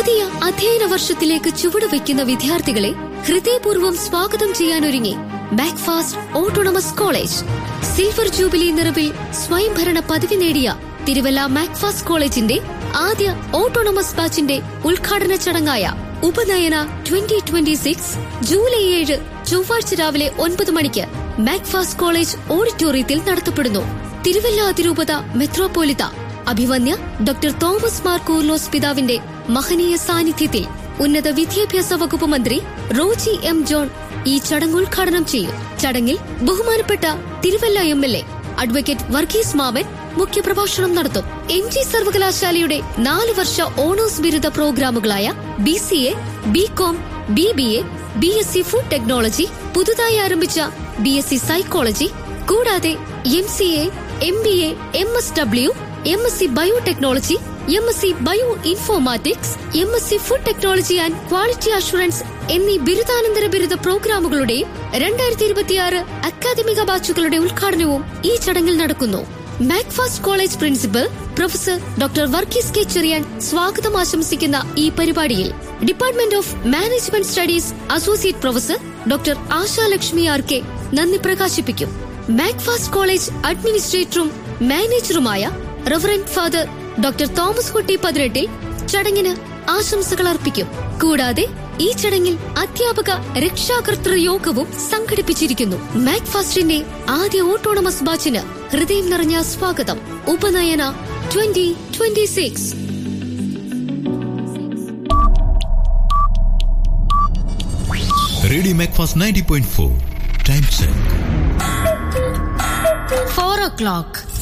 പുതിയ അധ്യയന വർഷത്തിലേക്ക് ചുവടുവയ്ക്കുന്ന വിദ്യാർത്ഥികളെ ഹൃദയപൂർവ്വം സ്വാഗതം ചെയ്യാനൊരുങ്ങി Macfast autonomous college silver jubilee നിറവിൽ സ്വയംഭരണ പദവി നേടിയ തിരുവല്ല മാക്ഫാസ്റ്റ് കോളേജിന്റെ ആദ്യ ഓട്ടോണമസ് ബാച്ചിന്റെ ഉദ്ഘാടന ചടങ്ങായ Upanayana twenty twenty six July ഏഴ് ചൊവ്വാഴ്ച രാവിലെ ഒൻപത് മണിക്ക് മാക്ഫാസ്റ്റ് കോളേജ് ഓഡിറ്റോറിയത്തിൽ നടത്തപ്പെടുന്നു തിരുവല്ല അതിരൂപത മെത്രോപോലിത്ത അഭിവന്യ ഡോക്ടർ തോമസ് മാർ കൂർലോസ് പിതാവിന്റെ മഹനീയ സാന്നിധ്യത്തിൽ ഉന്നത വിദ്യാഭ്യാസ വകുപ്പ് മന്ത്രി റോജി എം ജോൺ ഈ ചടങ്ങ് ഉദ്ഘാടനം ചെയ്യും ചടങ്ങിൽ ബഹുമാനപ്പെട്ട Thiruvalla M L A advocate Varghese Mammen മുഖ്യപ്രഭാഷണം നടത്തും എം ജി സർവകലാശാലയുടെ നാല് വർഷ ഓണേഴ്സ് ബിരുദ പ്രോഗ്രാമുകളായ B C A B com B B A B S C food technology പുതുതായി ആരംഭിച്ച ബി എസ് സി സൈക്കോളജി കൂടാതെ M C A M B A M S W M S C biotechnology M S C bioinformatics M S C food technology and quality assurance എന്നീ ബിരുദാനന്തര ബിരുദ പ്രോഗ്രാമുകളുടെയും രണ്ടായിരത്തി ഇരുപത്തിയാറ് അക്കാദമിക ബാച്ചുകളുടെ ഉദ്ഘാടനവും ഈ ചടങ്ങിൽ നടക്കുന്നു Macfast college principal professor doctor Varghese K Cherian സ്വാഗതം ആശംസിക്കുന്ന ഈ പരിപാടിയിൽ department of management studies associate professor doctor Asha Lakshmi R K നന്ദി പ്രകാശിപ്പിക്കും മാക്ഫാസ്റ്റ് കോളേജ് അഡ്മിനിസ്ട്രേറ്ററും മാനേജറുമായ reverend father doctor Thomas Kutty പതിനെട്ടിൽ ചടങ്ങിന് ആശംസകൾ അർപ്പിക്കും കൂടാതെ ഈ ചടങ്ങിൽ അധ്യാപക രക്ഷാകർതൃ യോഗവും സംഘടിപ്പിച്ചിരിക്കുന്നു മാക്ഫാസ്റ്റിന്റെ ആദ്യ ഓട്ടോണമസ് ബാച്ചിന് ഹൃദയം നിറഞ്ഞ സ്വാഗതം Upanayana twenty twenty six radio Macfast ninety point four time check four ഓ ക്ലോക്ക്